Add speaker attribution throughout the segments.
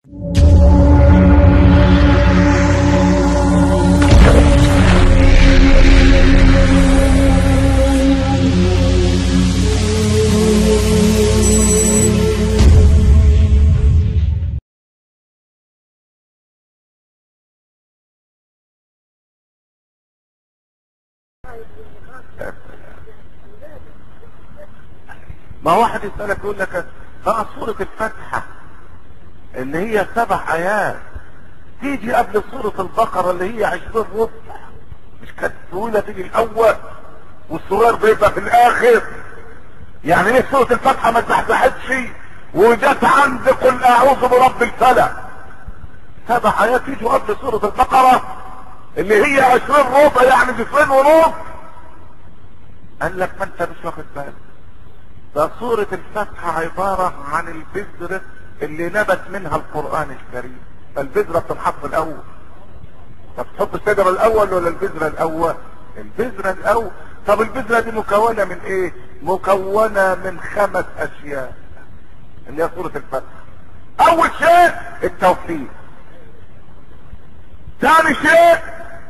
Speaker 1: ما واحد يسألك يقول لك بقى سورة الفاتحة اللي هي سبع آيات تيجي قبل سورة البقرة اللي هي عشرين ربع مش كانت طويلة تيجي الأول والصغير بيبقى في الآخر يعني ليه سورة الفاتحة ما اتزحزحتش وجت عند قل أعوذ برب الفلق سبع آيات يجوا قبل سورة البقرة اللي هي عشرين ربع يعني جزئين ونص قال لك ما انت مش واخد بالك ده سورة الفتحة عبارة عن البذرة اللي نبت منها القرآن الكريم فالبذرة بتنحط الأول طب تحط الشجرة الأول ولا البذرة الأول؟ البذرة الأول طب البذرة دي مكونة من إيه؟ مكونة من خمس أشياء اللي هي سورة الفتحة أول شيء التوحيد ثاني شيء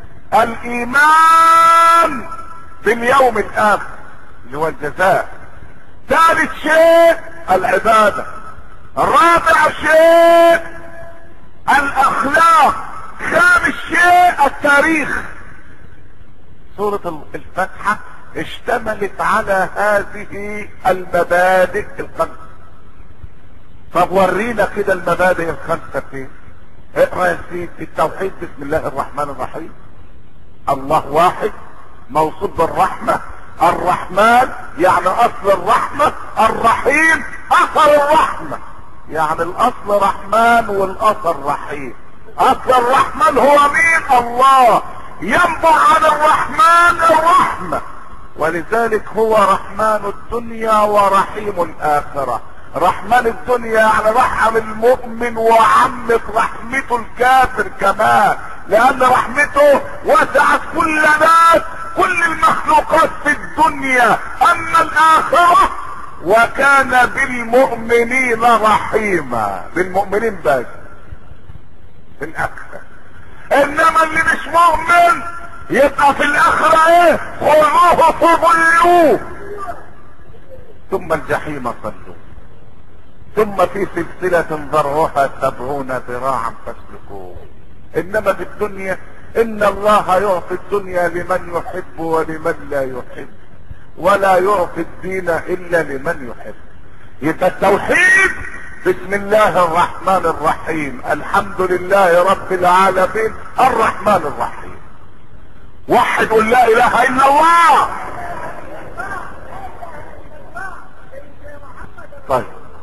Speaker 1: الإيمان باليوم الآخر اللي هو الجزاء ثالث شيء العبادة رابع شيء الاخلاق خامس شيء التاريخ سورة الفتحة اشتملت على هذه المبادئ الخمسة طب ورينا كده المبادئ الخمسة فين اقرا يا سيدي التوحيد بسم الله الرحمن الرحيم الله واحد موصوف بالرحمة الرحمن يعني اصل الرحمة الرحيم اثر الرحمة يعني الاصل رحمن والاثر رحيم اصل الرحمن هو مين الله ينبع عن الرحمن الرحمة ولذلك هو رحمن الدنيا ورحيم الاخرة رحمن الدنيا يعني رحم المؤمن وعمت رحمته الكافر كمان لان رحمته وسعت كل ناس كل المخلوقات في الدنيا اما الاخرة وكان بالمؤمنين رحيما بالمؤمنين بس بالاخرة انما اللي مش مؤمن يبقى في الاخرة ايه خذوه فضلوه ثم الجحيم صلوه ثم في سلسلة ذرعها سبعون ذراعا فاسلكوه انما في الدنيا ان الله يعطي الدنيا لمن يحب ولمن لا يحب ولا يعطي الدين الا لمن يحب يبقى التوحيد بسم الله الرحمن الرحيم الحمد لله رب العالمين الرحمن الرحيم وحد قل لا اله الا الله طيب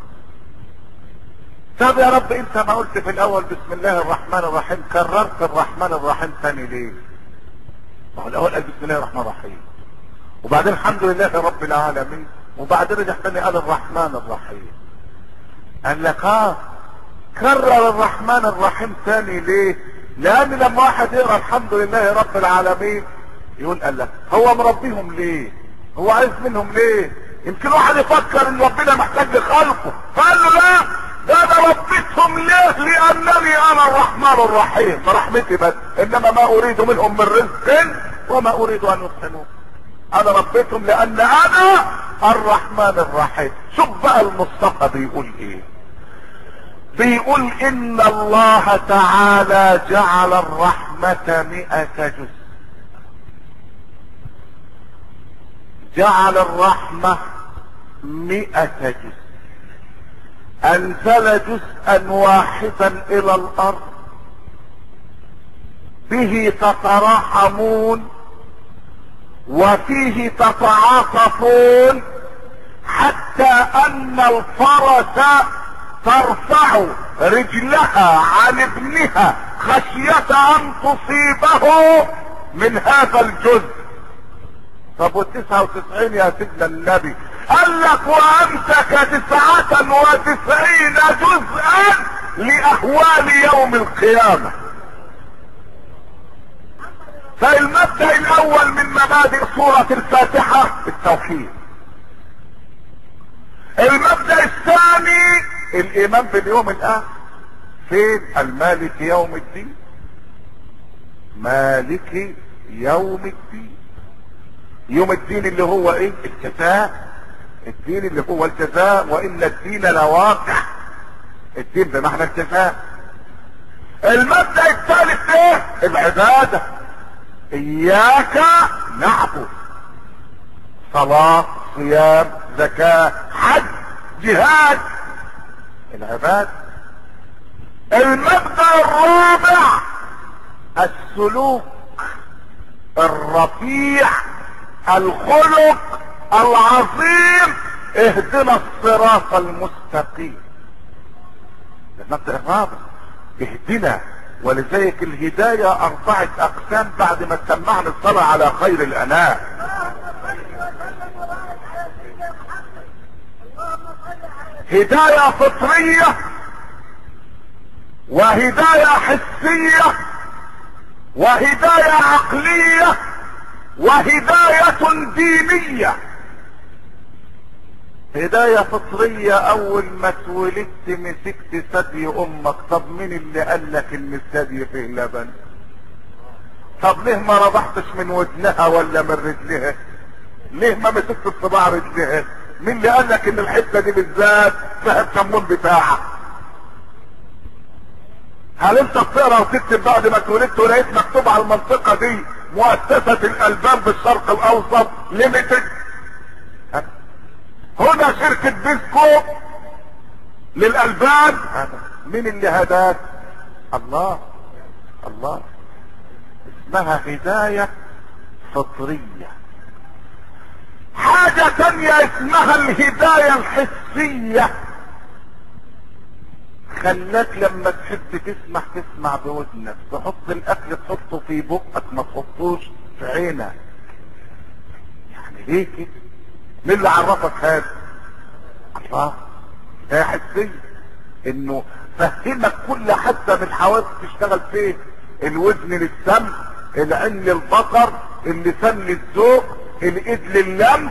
Speaker 1: طب يا رب انت ما قلت في الاول بسم الله الرحمن الرحيم كررت الرحمن الرحيم ثاني ليه ما هو الاول قال بسم الله الرحمن الرحيم وبعدين الحمد لله رب العالمين وبعدين رجع تاني قال الرحمن الرحيم قال لك اه كرر الرحمن الرحيم ثاني ليه لان لما واحد يقرا الحمد لله رب العالمين يقول قال لك هو مربيهم ليه هو عايز منهم ليه يمكن واحد يفكر ان ربنا محتاج لخلقه فقال له لا ده انا ربيتهم ليه لانني انا الرحمن الرحيم برحمتي بس انما ما اريد منهم من رزق وما اريد ان يحسنون انا ربيتهم لان انا الرحمن الرحيم شوف بقى المصطفى بيقول ايه بيقول ان الله تعالى جعل الرحمة مئة جزء جعل الرحمة مئة جزء انزل جزءا واحدا الى الارض به تتراحمون وفيه تتعاطفون حتى ان الفرس ترفع رجلها عن ابنها خشية ان تصيبه من هذا الجزء طب والتسعة وتسعين يا سيدنا النبي قال لك وامسك تسعة وتسعين جزءا لاهوال يوم القيامة فالمبدأ الاول من مبادئ سورة الفاتحة التوحيد المبدأ الثاني الايمان باليوم الاخر فين المالك يوم الدين مالك يوم الدين يوم الدين اللي هو ايه الجزاء الدين اللي هو الجزاء وان الدين لواقع الدين بمعنى الجزاء المبدأ الثالث ايه العبادة اياك نعبد صلاة صيام زكاة حج جهاد العبادة المبدأ الرابع السلوك الرفيع الخلق العظيم اهدنا الصراط المستقيم ده المبدأ الرابع اهدنا ولذلك الهداية اربعة اقسام بعد ما سمعنا الصلاة على خير الانام هداية فطرية وهداية حسية وهداية عقلية وهداية دينية هداية فطرية اول ما اتولدت مسكت ثدي امك طب مين اللي قال لك ان الثدي فيه لبن طب ليه ما رضحتش من ودنها ولا من رجلها ليه ما مسكت صباع رجلها مين اللي قال لك ان الحته دي بالذات فيها الكمون بتاعها هل انت بتقرا وتكتب بعد ما اتولدت ولقيت مكتوب على المنطقه دي مؤسسه الالبان بالشرق الاوسط ليميتد هنا شركة بيسكو للألبان مين اللي هداك الله الله اسمها هداية فطرية حاجة تانية اسمها الهداية الحسية خلاك لما تحب تسمع تسمع بودنك تحط الاكل تحطه في بقك ما تحطوش في عينك يعني ليه كده مين اللي عرفك هذا الله ده حسية انه فهمك كل حتى من الحواس تشتغل فين الودن للسمع العين للبصر اللسان للذوق الايد لللمس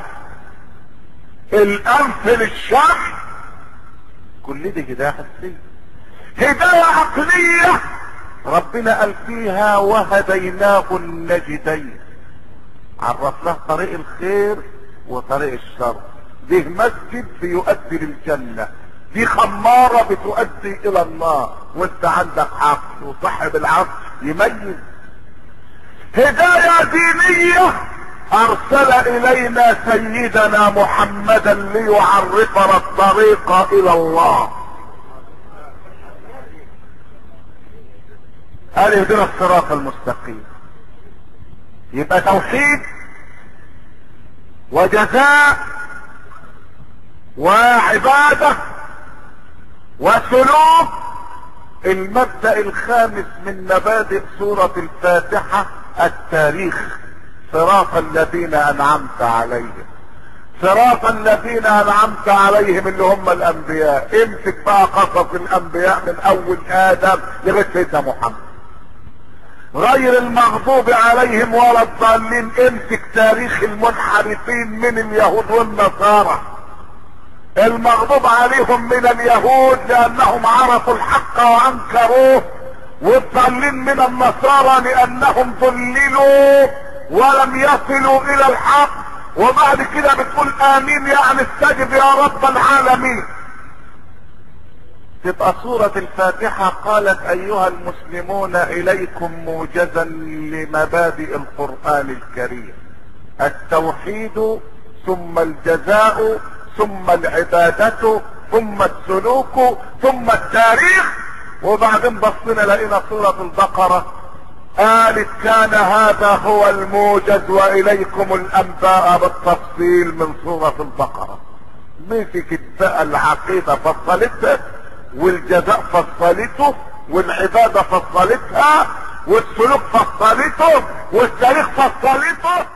Speaker 1: الانف للشرح كل دي هداية حسية هداية عقلية ربنا قال فيها وهديناه النجدين عرفناه طريق الخير وطريق الشر دي مسجد بيؤدي للجنة دي خمارة بتؤدي الى النار وانت عندك عقل وصاحب العقل يميز هداية دينية ارسل الينا سيدنا محمدا ليعرفنا الطريق الى الله قال اهدنا الصراط المستقيم يبقى توحيد وجزاء وعبادة وسلوك المبدأ الخامس من مبادئ سورة الفاتحة التاريخ صراط الذين انعمت عليهم صراط الذين انعمت عليهم اللي هم الانبياء امسك بقى قصص الانبياء من اول ادم لغايه سيدنا محمد غير المغضوب عليهم ولا الضالين امسك تاريخ المنحرفين من اليهود والنصارى المغضوب عليهم من اليهود لانهم عرفوا الحق وانكروه والضالين من النصارى لانهم ضللوا ولم يصلوا الى الحق وبعد كده بتقول امين يعني استجب يا رب العالمين تبقى سورة الفاتحة قالت ايها المسلمون اليكم موجزا لمبادئ القرآن الكريم التوحيد ثم الجزاء ثم العبادة ثم السلوك ثم التاريخ وبعدين بصينا لقينا سورة البقرة قالت كان هذا هو الموجز واليكم الانباء بالتفصيل من سورة البقرة مسكت بقى العقيدة فصلتها والجزاء فصلته والعبادة فصلتها والسلوك فصلته والتاريخ فصلته